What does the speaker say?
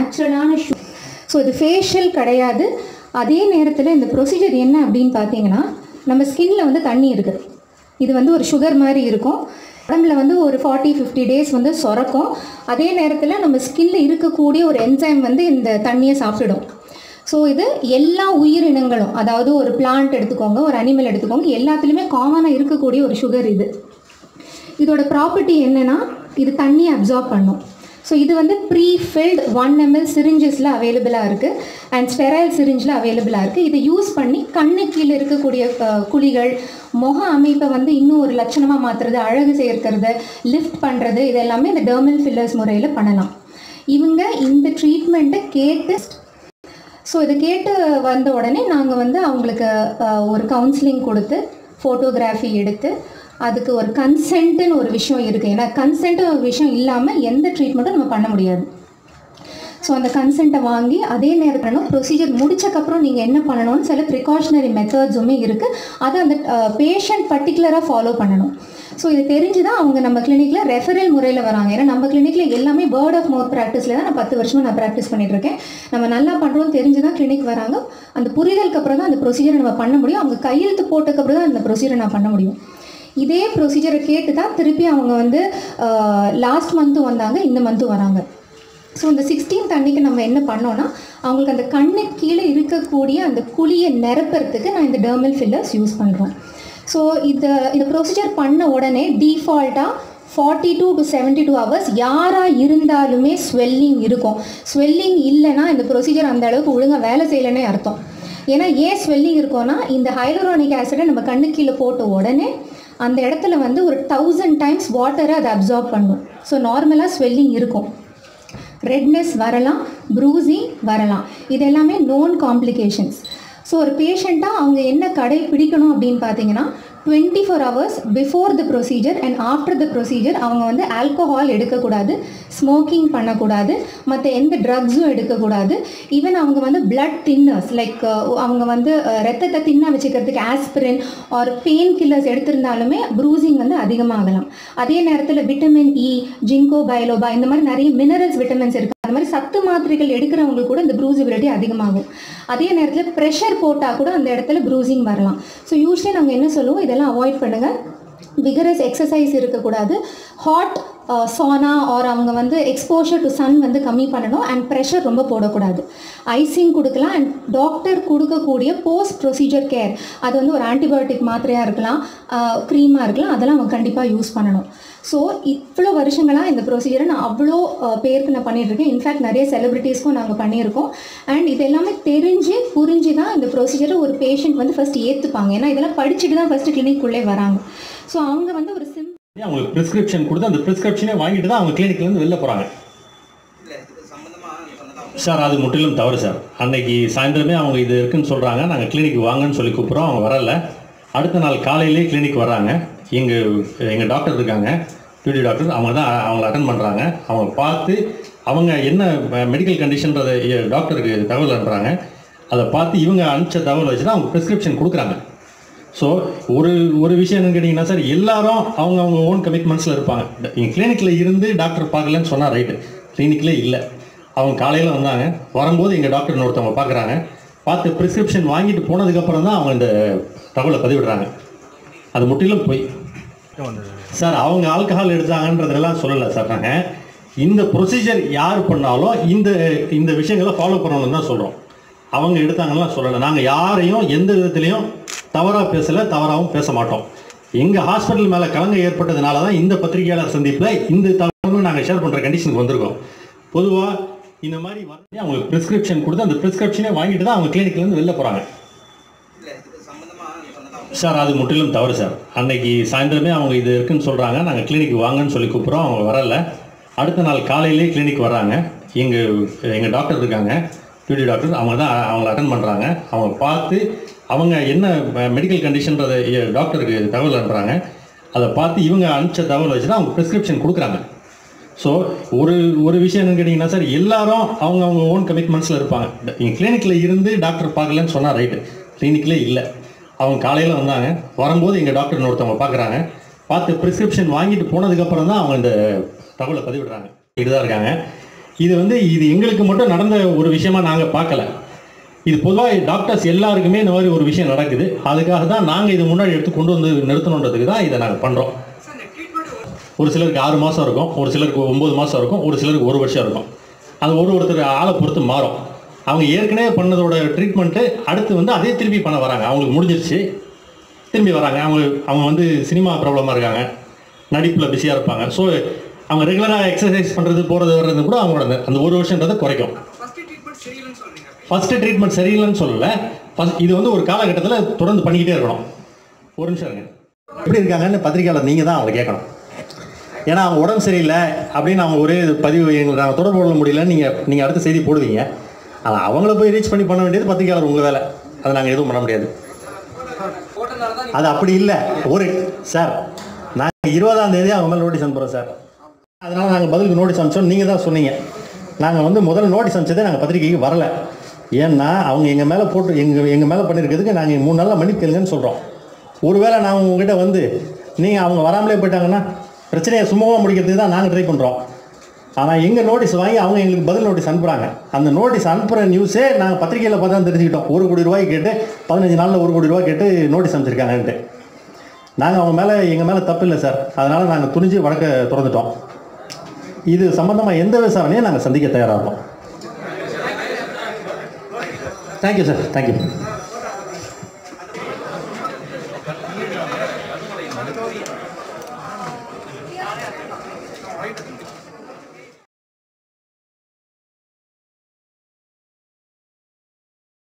நேச்சுரலான shoe so இது facial கிடையாது அதே நேரத்தில் இந்த ப்ரொசீஜர் என்ன அப்படின்னு பார்த்தீங்கன்னா நம்ம ஸ்கின்ல வந்து தண்ணி இருக்குது இது வந்து ஒரு சுகர் மாதிரி இருக்கும் உடம்புல வந்து ஒரு ஃபார்ட்டி ஃபிஃப்டி டேஸ் வந்து சுரக்கும் அதே நேரத்தில் நம்ம ஸ்கின்ல இருக்கக்கூடிய ஒரு என்சைம் வந்து இந்த தண்ணியை சாப்பிட்டுடும் ஸோ இது எல்லா உயிரினங்களும் அதாவது ஒரு பிளான்ட் எடுத்துக்கோங்க ஒரு அனிமல் எடுத்துக்கோங்க எல்லாத்துலேயுமே காமனாக இருக்கக்கூடிய ஒரு சுகர் இது இதோட ப்ராப்பர்ட்டி என்னன்னா இது தண்ணியை அப்சார்ப் பண்ணும் ஸோ இது வந்து ப்ரீ ஃபில்ட் ஒன் எம்எல் சிரிஞ்சஸில் அவைலபிளாக இருக்குது அண்ட் ஸ்டெரைல் சிரிஞ்சில் அவைலபிளாக இருக்குது இதை யூஸ் பண்ணி கண்ணு கீழே இருக்கக்கூடிய அஹ், குழிகள் முக அமைப்பை வந்து இன்னும் ஒரு லட்சணமாக மாற்றுறது அழகு சேர்க்கிறது லிஃப்ட் பண்ணுறது இது எல்லாமே இந்த டெர்மல் ஃபில்லர்ஸ் முறையில் பண்ணலாம் இவங்க இந்த ட்ரீட்மெண்ட்டை கேட்டு ஸோ இதை கேட்டு வந்த உடனே நாங்கள் வந்து அவங்களுக்கு அஹ், ஒரு கவுன்சிலிங் கொடுத்து ஃபோட்டோகிராஃபி எடுத்து அதுக்கு ஒரு கன்சென்ட்டுன்னு ஒரு விஷயம் இருக்குது ஏன்னா கன்சென்ட் ஒரு விஷயம் இல்லாமல் எந்த ட்ரீட்மெண்ட்டும் நம்ம பண்ண முடியாது ஸோ அந்த கன்சென்ட்டை வாங்கி அதே நேரத்தில் ப்ரொசீஜர் முடிச்சக்கப்புறம் நீங்கள் என்ன பண்ணணும்னு சில ப்ரிகாஷனரி மெத்தட்ஸுமே இருக்குது அதை அந்த பேஷண்ட் பர்டிகுலராக ஃபாலோ பண்ணணும் ஸோ இது தெரிஞ்சு தான் அவங்க நம்ம கிளினிக்கில் ரெஃபரல் முறையில் வராங்க ஏன்னா நம்ம கிளினிக்கில் எல்லாமே பேர்ட் ஆஃப் மவுத் ப்ராக்டிஸில் தான் நான் பத்து வருஷமாக நான் ப்ராக்டிஸ் பண்ணிட்டு இருக்கேன் நம்ம நல்லா பண்ணுறோம்னு தெரிஞ்சு தான் கிளினிக் வராங்க அந்த புரிதலுக்கு அப்புறம் தான் அந்த ப்ரொசீஜரை நம்ம பண்ண முடியும் அவங்க கையெழுத்து போட்டதுக்கப்புறம் தான் அந்த ப்ரொசீஜரை நான் பண்ண முடியும் இதே ப்ரொசீஜரை கேட்டு தான் திருப்பி அவங்க வந்து லாஸ்ட் மந்த்தும் வந்தாங்க இந்த மந்த்தும் வராங்க ஸோ இந்த சிக்ஸ்டீன்த் அன்னைக்கு நம்ம என்ன பண்ணோம்னா அவங்களுக்கு அந்த கண்ணு கீழே இருக்கக்கூடிய அந்த குழியை நிரப்புறதுக்கு நான் இந்த டெர்மல் ஃபில்லர்ஸ் யூஸ் பண்ணுறோம் ஸோ இந்த இந்த ப்ரொசீஜர் பண்ண உடனே டீஃபால்ட்டாக forty two to seventy two hours யாராக இருந்தாலுமே ஸ்வெல்லிங் இருக்கும் ஸ்வெல்லிங் இல்லைன்னா இந்த ப்ரொசீஜர் அந்த அளவுக்கு ஒழுங்காக வேலை செய்யலைன்னே அர்த்தம் ஏன்னா ஏன் ஸ்வெல்லிங் இருக்கும்னா இந்த ஹைலோரானிக் ஆசிடை நம்ம கண்ணு கீழே போட்ட உடனே அந்த இடத்துல வந்து ஒரு தௌசண்ட் டைம்ஸ் வாட்டரை அதை அப்சார்ப் பண்ணும் ஸோ நார்மலாக ஸ்வெல்லிங் இருக்கும் ரெட்னஸ் வரலாம் ப்ரூசிங் வரலாம் இது எல்லாமே நோன் காம்ப்ளிகேஷன்ஸ் ஸோ ஒரு பேஷண்ட்டாக அவங்க என்ன கடைப்பிடிக்கணும் அப்படின்னு பார்த்தீங்கன்னா twenty four hours before the procedure and after the procedure அவங்க வந்து ஆல்கோஹால் எடுக்கக்கூடாது ஸ்மோக்கிங் பண்ணக்கூடாது மற்ற எந்த ட்ரக்ஸும் எடுக்கக்கூடாது ஈவன் அவங்க வந்து பிளட் தின்னர்ஸ் லைக் அவங்க வந்து அஹ், ரத்தத்தை தின்ன வச்சுக்கிறதுக்கு ஆஸ்பிரின் ஆர் பெயின் கில்லர்ஸ் எடுத்திருந்தாலுமே ப்ரூசிங் வந்து அதிகமாகலாம் அதே நேரத்தில் விட்டமின் இ ஜிங்கோ பைலோபா இந்த மாதிரி நிறைய மினரல்ஸ் விட்டமின்ஸ் இருக்குது அந்த மாதிரி சத்து மாத்திரைகள் எடுக்கிறவங்க கூட இந்த ப்ரூசிபிலிட்டி அதிகமாகும் அதே நேரத்தில் ப்ரெஷர் போட்டால் கூட அந்த இடத்துல ப்ரூசிங் வரலாம் ஸோ யூஸ்வலி நாங்கள் என்ன சொல்லுவோம் இதெல்லாம் அவாய்ட் பண்ணுங்கள் விகரஸ் எக்ஸசைஸ் இருக்கக்கூடாது ஹாட் சானா ஆர் அவங்க வந்து எக்ஸ்போஷர் டு சன் வந்து கம்மி பண்ணணும் அண்ட் ப்ரெஷர் ரொம்ப போடக்கூடாது ஐசிங் கொடுக்கலாம் அண்ட் டாக்டர் கொடுக்கக்கூடிய போஸ்ட் ப்ரொசீஜர் கேர் அது வந்து ஒரு ஆன்டிபயோட்டிக் மாத்திரையாக இருக்கலாம் க்ரீமாக இருக்கலாம் அதெல்லாம் அவங்க கண்டிப்பாக யூஸ் பண்ணணும் ஸோ இவ்வளோ வருஷங்களாக இந்த ப்ரொசீஜரை நான் அவ்வளோ அஹ், பேருக்கு நான் பண்ணிகிட்ருக்கேன் இன்ஃபேக்ட் நிறைய செலிபிரிட்டிஸ்க்கும் நாங்கள் பண்ணியிருக்கோம் அண்ட் இது எல்லாமே தெரிஞ்சு புரிஞ்சு தான் இந்த ப்ரொசீஜரை ஒரு பேஷண்ட் வந்து ஃபஸ்ட் ஏற்றுப்பாங்க ஏன்னா இதெல்லாம் படிச்சுட்டு தான் ஃபஸ்ட்டு கிளினிக்குள்ளே வராங்க ஸோ அவங்க வந்து ஒரு சிம் அவங்களுக்கு பிரிஸ்கிரிப்ஷன் கொடுத்து அந்த பிரிஸ்கிரிப்ஷனே வாங்கிட்டு தான் அவங்க clinicல இருந்து வெளில போகிறாங்க சார் அது முற்றிலும் தவறு சார் அன்னைக்கு சாயந்தரமே அவங்க இது இருக்குன்னு சொல்கிறாங்க நாங்கள் கிளினிக் வாங்கன்னு சொல்லி கூப்பிட்றோம் அவங்க வரல அடுத்த நாள் காலையிலே கிளினிக் வர்றாங்க எங்கள் எங்கள் டாக்டர் இருக்காங்க பியூட்டி டாக்டர் அவங்க தான் அவங்கள அட்டன் பண்ணுறாங்க அவங்க பார்த்து அவங்க என்ன மெடிக்கல் கண்டிஷன்றதை டாக்டருக்கு தகவல் அனுப்புகிறாங்க அதை பார்த்து இவங்க அனுப்பிச்ச தகவல் வச்சு தான் அவங்க ப்ரிஸ்கிரிப்ஷன் கொடுக்குறாங்க ஸோ ஒரு ஒரு விஷயம் என்னன்னு கேட்டிங்கன்னா சார் எல்லாரும் அவங்க அவங்க ஓன் கமிட்மெண்ட்ஸில் இருப்பாங்க இங்கே கிளினிக்கில் இருந்து டாக்டர் பார்க்கலன்னு சொன்னால் ரைட்டு கிளினிக்லே இல்லை அவங்க காலையில் வந்தாங்க வரும்போது எங்கள் டாக்டர் ஒருத்தவங்க பார்க்குறாங்க பார்த்து ப்ரிஸ்கிரிப்ஷன் வாங்கிட்டு போனதுக்கப்புறம் தான் அவங்க இந்த தகவலை பதிவிடுறாங்க அது முற்றிலும் போய் சார் அவங்க ஆல்கஹால் எடுத்தாங்கன்றதெல்லாம் சொல்லலை சார் நாங்கள் இந்த ப்ரொசீஜர் யார் பண்ணாலும் இந்த இந்த விஷயங்களை ஃபாலோ பண்ணணும்னு தான் சொல்கிறோம் அவங்க எடுத்தாங்கலாம் சொல்லலை நாங்கள் யாரையும் எந்த விதத்துலையும் தவறாக பேசலை தவறாகவும் பேச மாட்டோம் எங்கள் ஹாஸ்பிட்டல் மேலே கலங்க ஏற்பட்டதுனால தான் இந்த பத்திரிகையாளர் சந்திப்பில் இந்த தகவலும் நாங்கள் ஷேர் பண்ணுற கண்டிஷனுக்கு வந்திருக்கோம் பொதுவாக இந்த மாதிரி வர அவங்களுக்கு ப்ரிஸ்கிரிப்ஷன் கொடுத்து அந்த ப்ரிஸ்கிரிப்ஷனே வாங்கிட்டு தான் அவங்க clinicல இருந்து வெளில போகிறாங்க சார் அது முற்றிலும் தவறு சார் அன்னைக்கு சாயந்தரமே அவங்க இது இருக்குன்னு சொல்கிறாங்க நாங்கள் கிளினிக் வாங்கன்னு சொல்லி கூப்பிட்றோம் அவங்க வரல அடுத்த நாள் காலையிலே கிளினிக் வர்றாங்க எங்கள் எங்கள் டாக்டர் இருக்காங்க பியூட்டி டாக்டர் அவங்க தான் அவங்கள அட்டன் பண்ணுறாங்க அவங்க பார்த்து அவங்க என்ன மெடிக்கல் கண்டிஷன்றதை டாக்டருக்கு தகவல் அனுப்புகிறாங்க அதை பார்த்து இவங்க அனுப்பிச்ச தகவல் வச்சு தான் அவங்க ப்ரிஸ்கிரிப்ஷன் கொடுக்குறாங்க ஸோ ஒரு ஒரு விஷயம் என்னன்னு கேட்டிங்கன்னா சார் எல்லாரும் அவங்க அவங்க ஓன் கமிட்மெண்ட்ஸில் இருப்பாங்க இங்கே கிளினிக்கில் இருந்து டாக்டர் பார்க்கலன்னு சொன்னால் ரைட்டு கிளினிக்லே இல்லை அவங்க காலையில் வந்தாங்க வரும்போது எங்கள் டாக்டர் ஒருத்தவங்க பார்க்குறாங்க பார்த்து ப்ரிஸ்கிரிப்ஷன் வாங்கிட்டு போனதுக்கப்புறம் தான் அவங்க இந்த தகவலை பதிவிடுறாங்க இதுதான் இருக்காங்க இது வந்து இது எங்களுக்கு மட்டும் நடந்த ஒரு விஷயமா நாங்கள் பார்க்கல இது பொதுவாக டாக்டர்ஸ் எல்லாருக்குமே இந்த மாதிரி ஒரு விஷயம் நடக்குது அதுக்காக தான் நாங்கள் இது முன்னாடி எடுத்து கொண்டு வந்து நிறுத்தணுன்றதுக்கு தான் இதை நாங்கள் பண்ணுறோம் ஒரு சிலருக்கு ஆறு மாதம் இருக்கும் ஒரு சிலருக்கு ஒம்பது மாதம் இருக்கும் ஒரு சிலருக்கு ஒரு வருஷம் இருக்கும் அது ஒரு ஒருத்தர் ஆளை பொறுத்து மாறும் அவங்க ஏற்கனவே பண்ணதோட ட்ரீட்மெண்ட்டு அடுத்து வந்து அதே திருப்பி பண்ண வராங்க அவங்களுக்கு முடிஞ்சிருச்சு திரும்பி வராங்க அவங்க அவங்க வந்து சினிமா ப்ராப்ளமாக இருக்காங்க நடிப்பில் பிஸியாக இருப்பாங்க ஸோ அவங்க ரெகுலராக எக்ஸசைஸ் பண்ணுறது போகிறது வர்றது கூட அவங்களோட அந்த- அந்த ஒரு வருஷன்றதை குறைக்கும் ஃபஸ்ட்டு ட்ரீட்மெண்ட் சரியில்லைன்னு சொல்லலை ஃபஸ்ட் இது வந்து ஒரு காலகட்டத்தில் தொடர்ந்து பண்ணிக்கிட்டே இருக்கணும் ஒரு நிமிஷம் இருங்க எப்படி இருக்காங்கன்னு பத்திரிக்கையாளர் நீங்கள் தான் அவங்களை கேட்கணும் ஏன்னா அவங்க உடம்பு சரியில்லை அப்படின்னு அவங்க ஒரே பதிவு எங்களுக்கு நாங்கள் தொடர்பு கொள்ள முடியலன்னு நீங்கள் நீங்கள் அடுத்த செய்தி போடுவீங்க ஆனால் அவங்கள போய் ரீச் பண்ணி பண்ண வேண்டியது பத்திரிக்கையாளர் உங்கள் வேலை அதை நாங்கள் எதுவும் பண்ண முடியாது அது அப்படி இல்லை ஒரு சார் நாங்கள் இருபதாம் தேதி அவங்க மேலே நோட்டீஸ் அனுப்புகிறோம் சார் அதனால் நாங்கள் பதிலுக்கு நோட்டீஸ் அனுப்பிச்சோம் நீங்கள் தான் சொன்னீங்க நாங்கள் வந்து முதல்ல நோட்டீஸ் அனுப்பிச்சதே நாங்கள் பத்திரிக்கைக்கு வரல ஏன்னா அவங்க எங்கள் மேலே போட்டு எங்கள் எங்கள் மேலே பண்ணியிருக்கிறதுக்கு நாங்கள் மூணு நாளில் மன்னிப்பு கேளுங்கன்னு சொல்கிறோம் ஒருவேளை நான் உங்ககிட்ட வந்து நீங்கள் அவங்க வராமலே போயிட்டாங்கன்னா பிரச்சனையை சுமூகமாக முடிக்கிறதுக்கு தான் நாங்கள் ட்ரை பண்ணுறோம் ஆனால் எங்கள் நோட்டீஸ் வாங்கி அவங்க எங்களுக்கு பதில் நோட்டீஸ் அனுப்புகிறாங்க அந்த நோட்டீஸ் அனுப்புகிற நியூஸே நாங்கள் பத்திரிக்கையில் பார்த்தா தான் தெரிஞ்சுக்கிட்டோம் ஒரு கோடி ரூபாய் கேட்டு பதினஞ்சு நாளில் ஒரு கோடி ரூபாய் கேட்டு நோட்டீஸ் அனுப்பிச்சிருக்காங்கன்ட்டு நாங்கள் அவங்க மேலே எங்கள் மேலே தப்பு இல்லை சார் அதனால் நாங்கள் துணிஞ்சு வழக்க திறந்துட்டோம் இது சம்மந்தமாக எந்த விசாரணையும் நாங்கள் சந்திக்க தயாராக இருக்கோம் தேங்க்யூ சார் தேங்க்யூ